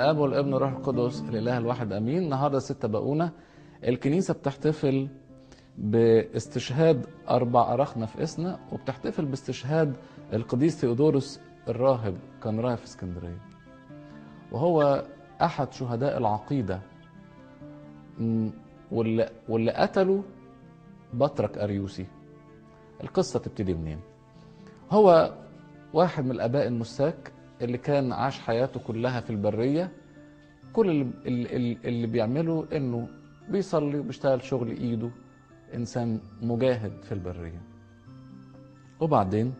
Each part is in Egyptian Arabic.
الاب والابن والروح القدس الاله الواحد امين النهارده 6 بقونه الكنيسه بتحتفل باستشهاد اربع اراخنه في اسنا وبتحتفل باستشهاد القديس ثيودوروس الراهب كان راهب في اسكندريه وهو احد شهداء العقيده م- واللي, واللي قتلوا بطرك اريوسي القصه تبتدي منين هو واحد من الاباء النساك اللي كان عاش حياته كلها في البريه كل اللي, اللي, اللي بيعمله انه بيصلي وبيشتغل شغل ايده انسان مجاهد في البريه وبعدين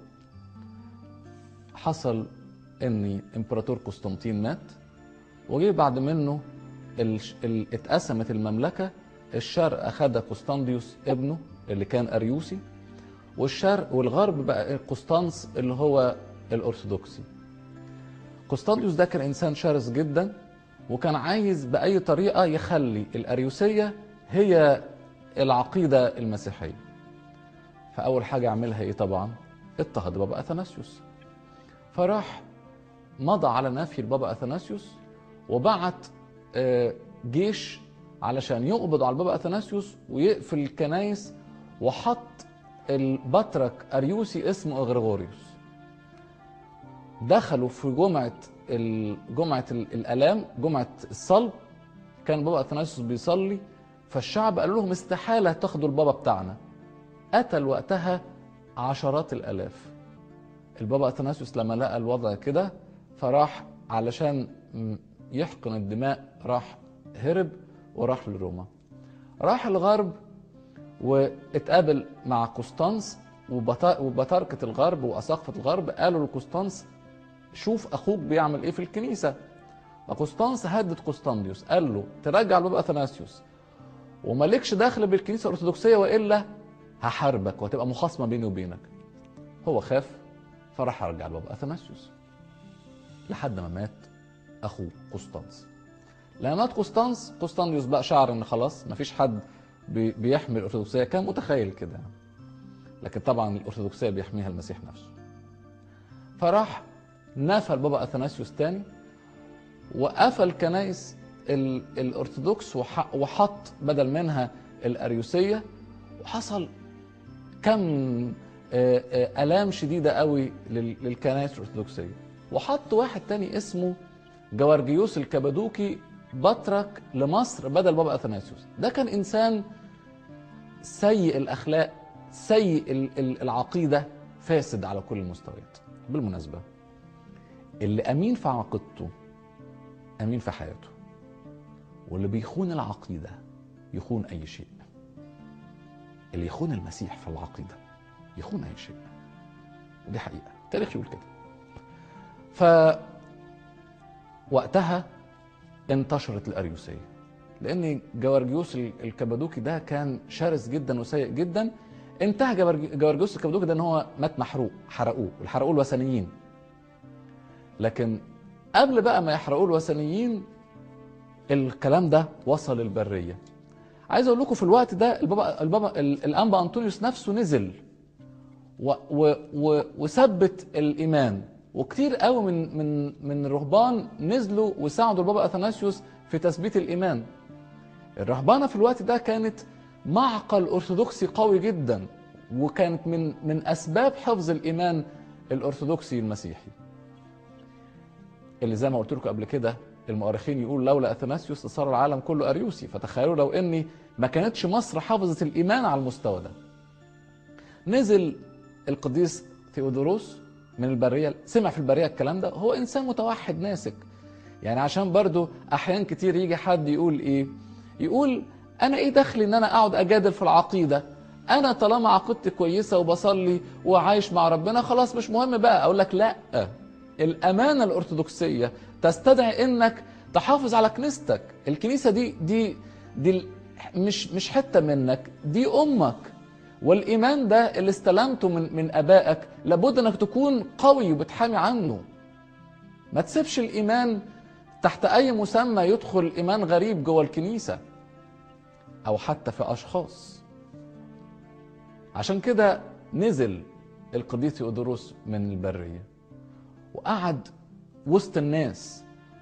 حصل ان امبراطور قسطنطين مات وجه بعد منه ال... ال... اتقسمت المملكه الشرق اخدها قسطنديوس ابنه اللي كان اريوسي والشرق والغرب بقى قسطنس اللي هو الارثوذكسي قسطنديوس ده كان انسان شرس جدا وكان عايز باي طريقه يخلي الاريوسيه هي العقيده المسيحيه فاول حاجه عملها ايه طبعا اضطهد بابا اثناسيوس فراح مضى على نفي البابا اثناسيوس وبعت آه، جيش علشان يقبض على البابا اثناسيوس ويقفل الكنايس وحط البطرك اريوسي اسمه اغريغوريوس دخلوا في جمعه ال- جمعه ال- الالام جمعه الصلب كان بابا اثناسيوس بيصلي فالشعب قال لهم استحاله تاخدوا البابا بتاعنا قتل وقتها عشرات الالاف البابا اثناسيوس لما لقى الوضع كده فراح علشان م- يحقن الدماء راح هرب وراح لروما راح الغرب واتقابل مع قسطنس وبط- وبطاركة الغرب وأساقفة الغرب قالوا لقسطنس شوف أخوك بيعمل إيه في الكنيسة فقسطنس هدد قسطنديوس قال له ترجع البابا أثناسيوس ومالكش دخل بالكنيسة الأرثوذكسية وإلا هحاربك وهتبقى مخاصمة بيني وبينك هو خاف فراح رجع البابا أثناسيوس لحد ما مات أخوه قسطنس لما مات قسطنس قسطنديوس بقى شعر ان خلاص مفيش حد بي- بيحمي الارثوذكسيه كان متخيل كده يعني. لكن طبعا الارثوذكسيه بيحميها المسيح نفسه فراح نفى البابا اثناسيوس تاني وقفل كنايس ال- الارثوذكس وح- وحط بدل منها الاريوسيه وحصل كم آه، آه، الام شديده قوي لل- للكنائس الارثوذكسيه وحط واحد تاني اسمه جوارجيوس الكبادوكي بطرك لمصر بدل بابا اثناسيوس ده كان انسان سيء الاخلاق سيء ال- ال- العقيده فاسد على كل المستويات بالمناسبه اللي امين في عقيدته امين في حياته واللي بيخون العقيده يخون اي شيء اللي يخون المسيح في العقيده يخون اي شيء ودي حقيقه التاريخ يقول كده ف وقتها انتشرت الاريوسيه لان جوارجيوس ال- الكبادوكي ده كان شرس جدا وسيء جدا انتهى جوارج- جوارجيوس الكبادوكي ده ان هو مات محروق حرقوه والحرقوه الوثنيين لكن قبل بقى ما يحرقوه الوثنيين الكلام ده وصل البريه عايز اقول لكم في الوقت ده البابا البابا ال- الانبا انطونيوس نفسه نزل و و و وثبت الايمان وكتير قوي من من من الرهبان نزلوا وساعدوا البابا اثناسيوس في تثبيت الايمان الرهبانه في الوقت ده كانت معقل ارثوذكسي قوي جدا وكانت من من اسباب حفظ الايمان الارثوذكسي المسيحي اللي زي ما قلت لكم قبل كده المؤرخين يقول لولا اثناسيوس صار العالم كله اريوسي فتخيلوا لو اني ما كانتش مصر حافظت الايمان على المستوى ده نزل القديس ثيودوروس من البرية سمع في البرية الكلام ده هو إنسان متوحد ناسك يعني عشان برضو أحيان كتير يجي حد يقول إيه يقول أنا إيه دخلي إن أنا أقعد أجادل في العقيدة أنا طالما عقيدتي كويسة وبصلي وعايش مع ربنا خلاص مش مهم بقى أقول لك لأ الأمانة الأرثوذكسية تستدعي إنك تحافظ على كنيستك الكنيسة دي دي دي ال- مش مش حتة منك دي أمك والايمان ده اللي استلمته من من ابائك لابد انك تكون قوي وبتحامي عنه ما تسيبش الايمان تحت اي مسمى يدخل ايمان غريب جوه الكنيسه او حتى في اشخاص عشان كده نزل القديس ثيودوروس من البريه وقعد وسط الناس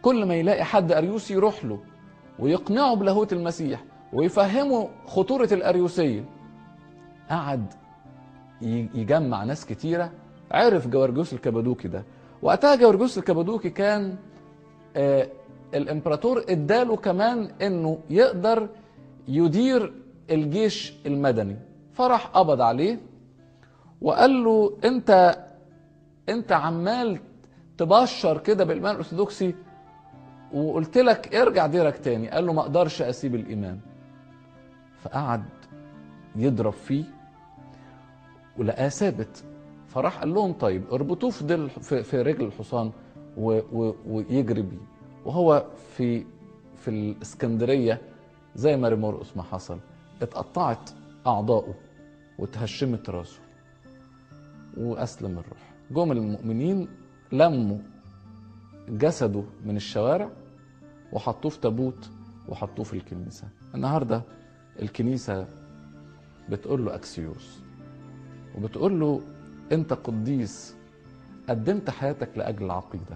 كل ما يلاقي حد اريوسي يروح له ويقنعه بلاهوت المسيح ويفهمه خطورة الأريوسية قعد ي- يجمع ناس كتيرة عرف جورجيوس الكبادوكي ده وقتها جورجيوس الكبادوكي كان آه الامبراطور اداله كمان انه يقدر يدير الجيش المدني فراح قبض عليه وقال له انت انت عمال تبشر كده بالايمان الارثوذكسي وقلت لك ارجع ديرك تاني قال له ما اقدرش اسيب الايمان فقعد يضرب فيه ولقاه ثابت فراح قال لهم طيب اربطوه في دل في, في رجل الحصان و و ويجري بيه وهو في في الاسكندريه زي ما مرقس ما حصل اتقطعت اعضائه وتهشمت راسه واسلم الروح جم المؤمنين لموا جسده من الشوارع وحطوه في تابوت وحطوه في الكنيسه النهارده الكنيسه بتقول له اكسيوس وبتقول له انت قديس قدمت حياتك لاجل العقيده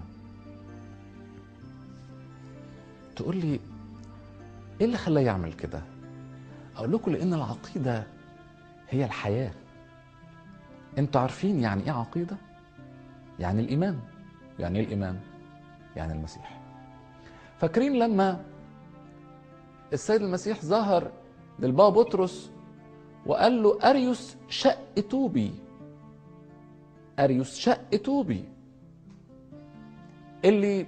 تقول لي ايه اللي خلاه يعمل كده اقول لكم لان العقيده هي الحياه انتوا عارفين يعني ايه عقيده يعني الايمان يعني ايه الايمان يعني المسيح فاكرين لما السيد المسيح ظهر للبابا بطرس وقال له اريوس شق توبي اريوس شق توبي اللي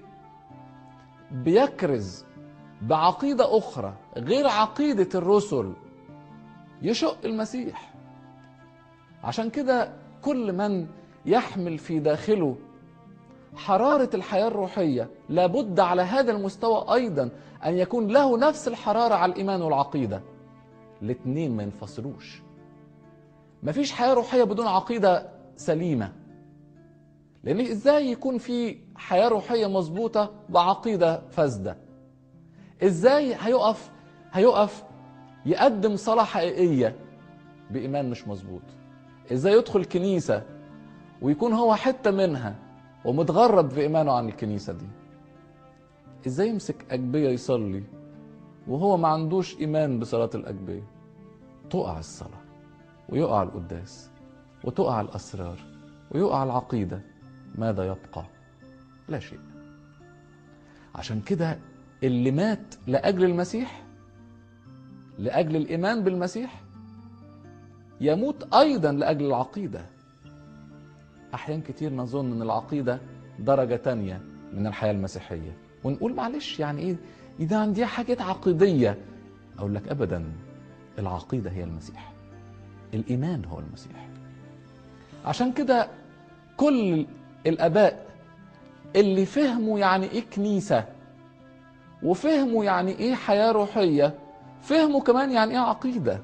بيكرز بعقيدة أخرى غير عقيدة الرسل يشق المسيح عشان كده كل من يحمل في داخله حرارة الحياة الروحية لابد على هذا المستوى أيضا أن يكون له نفس الحرارة على الإيمان والعقيدة الاتنين ما ينفصلوش مفيش حياة روحية بدون عقيدة سليمة لأن إزاي يكون في حياة روحية مظبوطة بعقيدة فاسدة إزاي هيقف هيقف يقدم صلاة حقيقية بإيمان مش مظبوط إزاي يدخل كنيسة ويكون هو حتة منها ومتغرب في إيمانه عن الكنيسة دي إزاي يمسك أجبية يصلي وهو ما عندوش إيمان بصلاة الأجبية تقع الصلاة ويقع القداس وتقع الأسرار ويقع العقيدة ماذا يبقى لا شيء عشان كده اللي مات لأجل المسيح لأجل الإيمان بالمسيح يموت أيضا لأجل العقيدة أحيان كتير نظن أن العقيدة درجة تانية من الحياة المسيحية ونقول معلش يعني إيه إذا عندي حاجات عقيدية أقول لك أبدا العقيدة هي المسيح الإيمان هو المسيح عشان كده كل الآباء اللي فهموا يعني إيه كنيسة وفهموا يعني إيه حياة روحية فهموا كمان يعني إيه عقيدة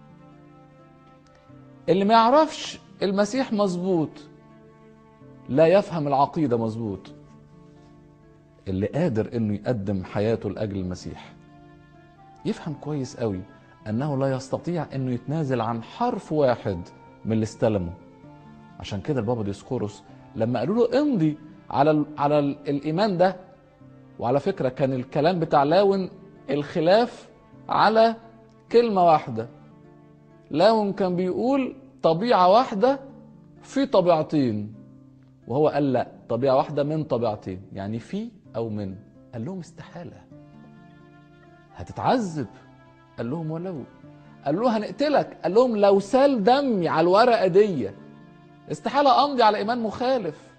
اللي ما يعرفش المسيح مظبوط لا يفهم العقيدة مظبوط اللي قادر انه يقدم حياته لاجل المسيح يفهم كويس قوي انه لا يستطيع انه يتنازل عن حرف واحد من اللي استلمه عشان كده البابا ديسقورس لما قالوا له امضي على ال على ال الايمان ده وعلى فكره كان الكلام بتاع لاون الخلاف على كلمه واحده لاون كان بيقول طبيعه واحده في طبيعتين وهو قال لا طبيعه واحده من طبيعتين يعني في او من قال لهم استحاله هتتعذب قال لهم ولو قال له هنقتلك قال لهم لو سال دمي على الورقه دي استحاله امضي على ايمان مخالف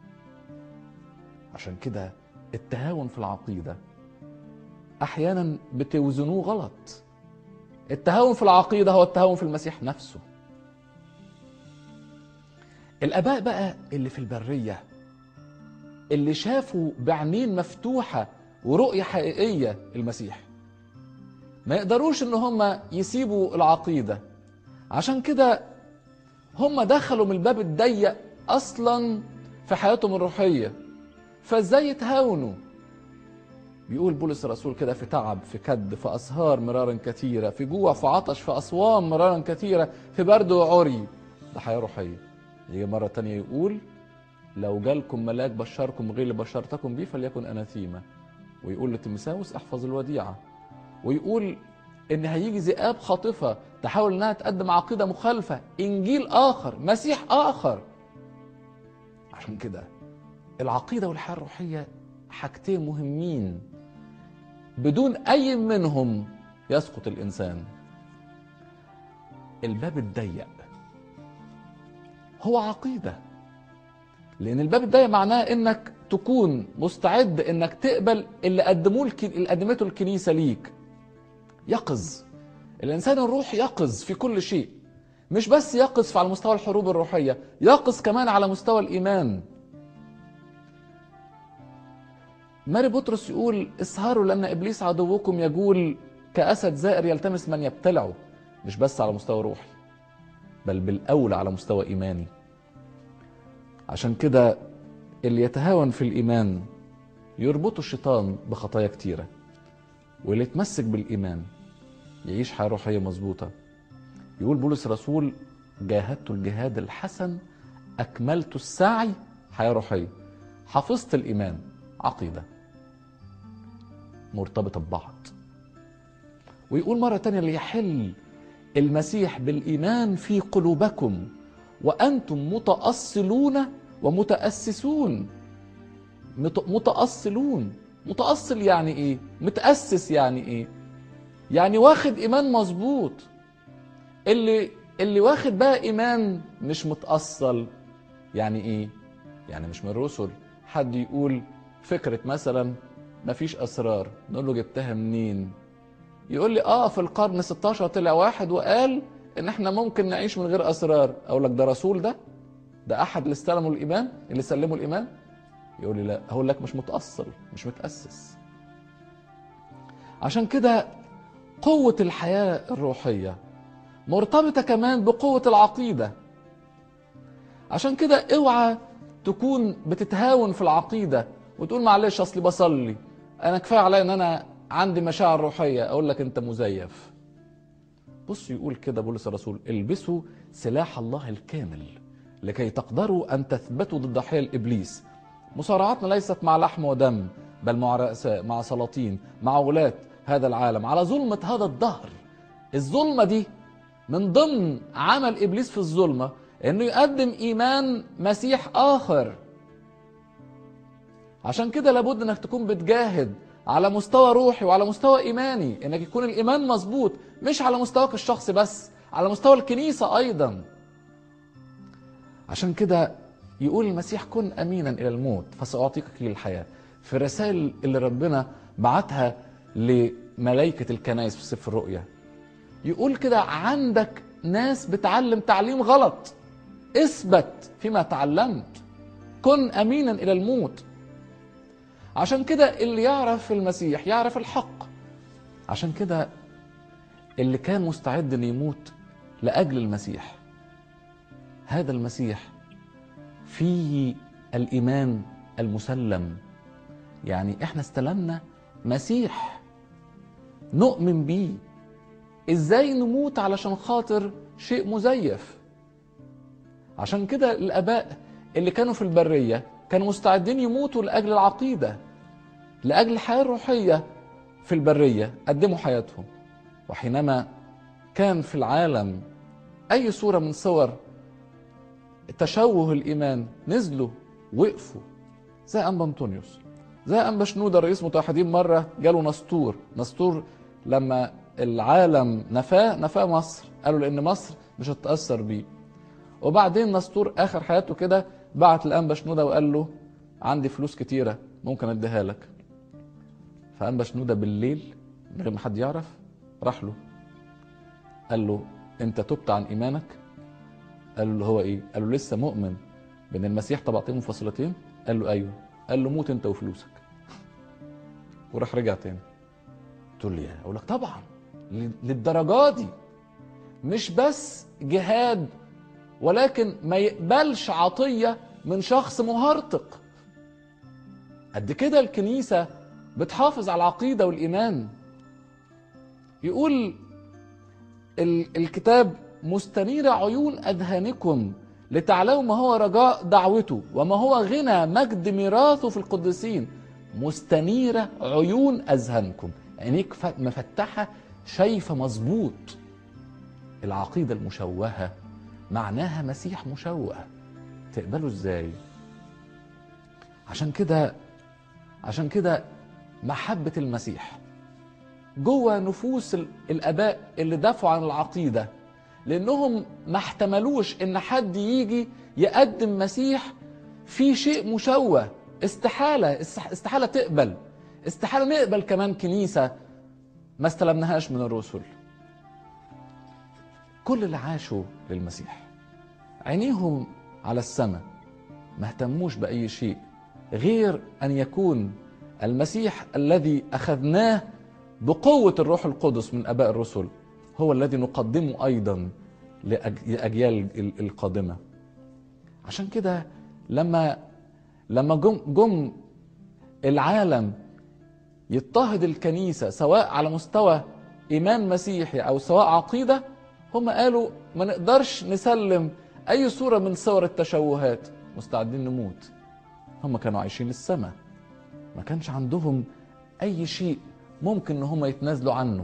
عشان كده التهاون في العقيده احيانا بتوزنوه غلط التهاون في العقيده هو التهاون في المسيح نفسه الاباء بقى اللي في البريه اللي شافوا بعينين مفتوحه ورؤيه حقيقيه المسيح ما يقدروش ان هم يسيبوا العقيده عشان كده هم دخلوا من الباب الضيق اصلا في حياتهم الروحيه فازاي يتهاونوا بيقول بولس الرسول كده في تعب في كد في اسهار مرارا كثيره في جوع في عطش في اصوام مرارا كثيره في برد وعري ده حياه روحيه يجي مره تانية يقول لو جالكم ملاك بشركم غير اللي بشرتكم بيه فليكن اناثيما ويقول لتيموساوس احفظ الوديعه ويقول ان هيجي ذئاب خاطفه تحاول انها تقدم عقيده مخالفه انجيل اخر مسيح اخر عشان كده العقيده والحياه الروحيه حاجتين مهمين بدون اي منهم يسقط الانسان الباب الضيق هو عقيده لان الباب الضيق معناه انك تكون مستعد انك تقبل اللي قدموه الك... اللي قدمته الكنيسه ليك يقظ الانسان الروحي يقظ في كل شيء مش بس يقظ على مستوى الحروب الروحيه يقظ كمان على مستوى الايمان ماري بطرس يقول اسهروا لان ابليس عدوكم يجول كاسد زائر يلتمس من يبتلعه مش بس على مستوى روحي بل بالاولى على مستوى ايماني عشان كده اللي يتهاون في الايمان يربطه الشيطان بخطايا كتيره واللي يتمسك بالايمان يعيش حياه روحيه مظبوطه يقول بولس الرسول جاهدت الجهاد الحسن اكملت السعي حياه روحيه حفظت الايمان عقيده مرتبطه ببعض ويقول مره تانية ليحل المسيح بالايمان في قلوبكم وانتم متاصلون ومتاسسون مت- متاصلون متاصل يعني ايه متاسس يعني ايه يعني واخد ايمان مظبوط اللي اللي واخد بقى ايمان مش متاصل يعني ايه يعني مش من الرسل حد يقول فكره مثلا مفيش اسرار نقول له جبتها منين يقول لي اه في القرن 16 طلع واحد وقال ان احنا ممكن نعيش من غير اسرار اقول لك ده رسول ده ده احد اللي استلموا الايمان اللي سلموا الايمان يقول لي لا هقول لك مش متاصل مش متاسس عشان كده قوه الحياه الروحيه مرتبطه كمان بقوه العقيده عشان كده اوعى تكون بتتهاون في العقيده وتقول معلش اصلي بصلي انا كفايه عليا ان انا عندي مشاعر روحيه اقول لك انت مزيف بص يقول كده بولس الرسول البسوا سلاح الله الكامل لكي تقدروا ان تثبتوا ضد حيل ابليس مصارعتنا ليست مع لحم ودم بل مع رؤساء مع سلاطين مع ولاة هذا العالم على ظلمة هذا الدهر الظلمة دي من ضمن عمل ابليس في الظلمة انه يقدم ايمان مسيح اخر عشان كده لابد انك تكون بتجاهد على مستوى روحي وعلى مستوى ايماني انك يكون الايمان مظبوط مش على مستواك الشخصي بس على مستوى الكنيسه ايضا عشان كده يقول المسيح كن امينا الى الموت فساعطيك كليل الحياه في الرسائل اللي ربنا بعتها لملائكه الكنائس في سفر الرؤيا يقول كده عندك ناس بتعلم تعليم غلط اثبت فيما تعلمت كن امينا الى الموت عشان كده اللي يعرف المسيح يعرف الحق عشان كده اللي كان مستعد انه يموت لاجل المسيح هذا المسيح فيه الايمان المسلم يعني احنا استلمنا مسيح نؤمن بيه ازاي نموت علشان خاطر شيء مزيف عشان كده الاباء اللي كانوا في البريه كانوا مستعدين يموتوا لاجل العقيده لاجل الحياه الروحيه في البريه قدموا حياتهم وحينما كان في العالم اي صوره من صور تشوه الايمان نزلوا وقفوا زي انبا انطونيوس زي انبا شنوده رئيس متحدين مره جاله نسطور نسطور لما العالم نفاه نفاه مصر قالوا لان مصر مش هتتاثر بيه وبعدين نسطور اخر حياته كده بعت لانبا شنوده وقال له عندي فلوس كتيره ممكن اديها لك فانبا شنوده بالليل من غير ما حد يعرف راح له قال له انت تبت عن ايمانك قال له هو ايه قال له لسه مؤمن بان المسيح طبقتين منفصلتين قال له ايوه قال له موت انت وفلوسك وراح رجع تاني تقول لي اقول لك طبعا للدرجه دي مش بس جهاد ولكن ما يقبلش عطيه من شخص مهرطق قد كده الكنيسه بتحافظ على العقيده والايمان يقول ال- الكتاب مستنير عيون اذهانكم لتعلموا ما هو رجاء دعوته وما هو غنى مجد ميراثه في القديسين مستنيرة عيون أذهانكم عينيك ف- مفتحة شايفة مظبوط العقيدة المشوهة معناها مسيح مشوه تقبله ازاي عشان كده عشان كده محبة المسيح جوه نفوس ال- الآباء اللي دافعوا عن العقيدة لأنهم ما احتملوش إن حد يجي يقدم مسيح في شيء مشوه استحالة است- استحالة تقبل استحالة نقبل كمان كنيسة ما استلمناهاش من الرسل كل اللي عاشوا للمسيح عينيهم على السماء ما اهتموش بأي شيء غير أن يكون المسيح الذي أخذناه بقوة الروح القدس من أباء الرسل هو الذي نقدمه أيضا لأج- لأجيال ال- القادمة عشان كده لما لما جم, جم العالم يضطهد الكنيسة سواء على مستوى إيمان مسيحي أو سواء عقيدة هم قالوا ما نقدرش نسلم أي صورة من صور التشوهات مستعدين نموت هم كانوا عايشين للسماء ما كانش عندهم أي شيء ممكن إن هم يتنازلوا عنه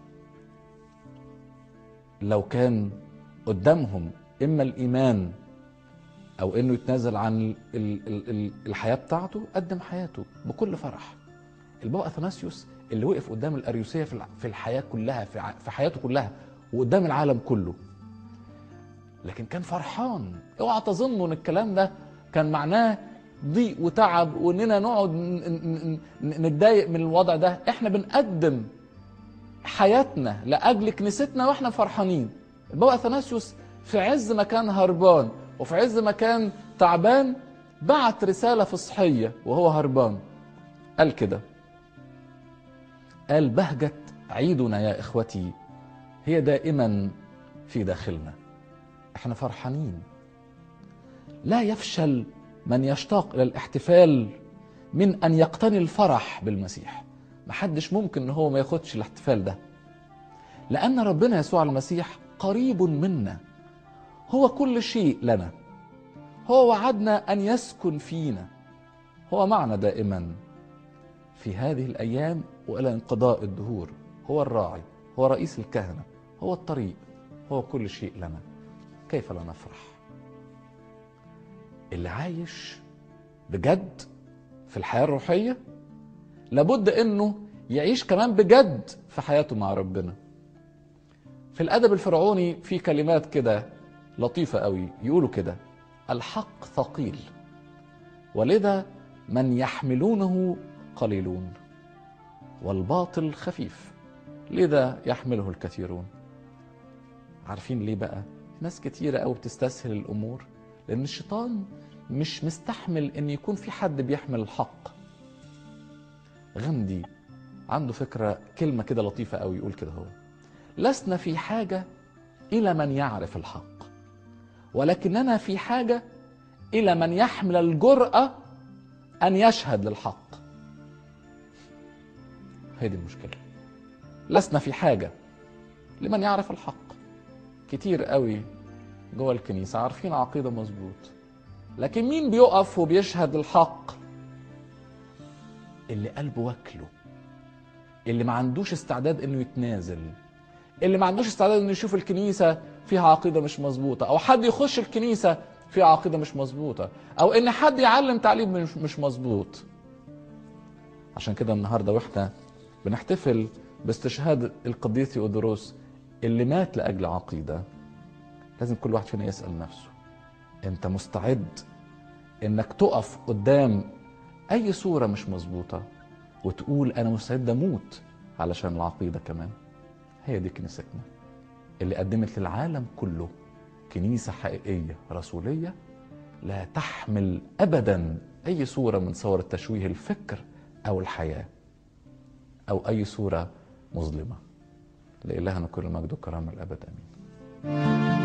لو كان قدامهم إما الإيمان أو إنه يتنازل عن ال- ال- ال- الحياة بتاعته قدم حياته بكل فرح البابا اثناسيوس اللي وقف قدام الاريوسيه في الع- في الحياه كلها في ع- في حياته كلها وقدام العالم كله لكن كان فرحان اوعى تظنوا ان الكلام ده كان معناه ضيق وتعب واننا نقعد ن- ن- ن- نتضايق من الوضع ده احنا بنقدم حياتنا لاجل كنيستنا واحنا فرحانين البابا اثناسيوس في عز ما كان هربان وفي عز ما كان تعبان بعت رساله فصحيه وهو هربان قال كده قال بهجة عيدنا يا إخوتي هي دائما في داخلنا احنا فرحانين لا يفشل من يشتاق إلى الاحتفال من أن يقتني الفرح بالمسيح محدش ممكن ان هو ما ياخدش الاحتفال ده لأن ربنا يسوع المسيح قريب منا هو كل شيء لنا هو وعدنا أن يسكن فينا هو معنا دائما في هذه الأيام وإلى انقضاء الدهور هو الراعي هو رئيس الكهنة هو الطريق هو كل شيء لنا كيف لا نفرح اللي عايش بجد في الحياة الروحية لابد انه يعيش كمان بجد في حياته مع ربنا في الادب الفرعوني في كلمات كده لطيفة قوي يقولوا كده الحق ثقيل ولذا من يحملونه قليلون والباطل خفيف لذا يحمله الكثيرون عارفين ليه بقى ناس كتيرة قوي بتستسهل الأمور لأن الشيطان مش مستحمل إن يكون في حد بيحمل الحق غندي عنده فكرة كلمة كده لطيفة قوي يقول كده هو لسنا في حاجة إلى من يعرف الحق ولكننا في حاجة إلى من يحمل الجرأة أن يشهد للحق هي دي المشكلة لسنا في حاجة لمن يعرف الحق كتير قوي جوه الكنيسة عارفين عقيدة مظبوط لكن مين بيقف وبيشهد الحق اللي قلبه واكله اللي ما عندوش استعداد انه يتنازل اللي ما عندوش استعداد انه يشوف الكنيسة فيها عقيدة مش مظبوطة او حد يخش الكنيسة فيها عقيدة مش مظبوطة او ان حد يعلم تعليم مش مش مظبوط عشان كده النهارده واحنا بنحتفل باستشهاد القديس ثيودوروس اللي مات لاجل عقيده لازم كل واحد فينا يسال نفسه انت مستعد انك تقف قدام اي صوره مش مظبوطه وتقول انا مستعد اموت علشان العقيده كمان هي دي كنيستنا اللي قدمت للعالم كله كنيسه حقيقيه رسوليه لا تحمل ابدا اي صوره من صور تشويه الفكر او الحياه او اي صوره مظلمه لالهنا كل المجد والكرامه الابد امين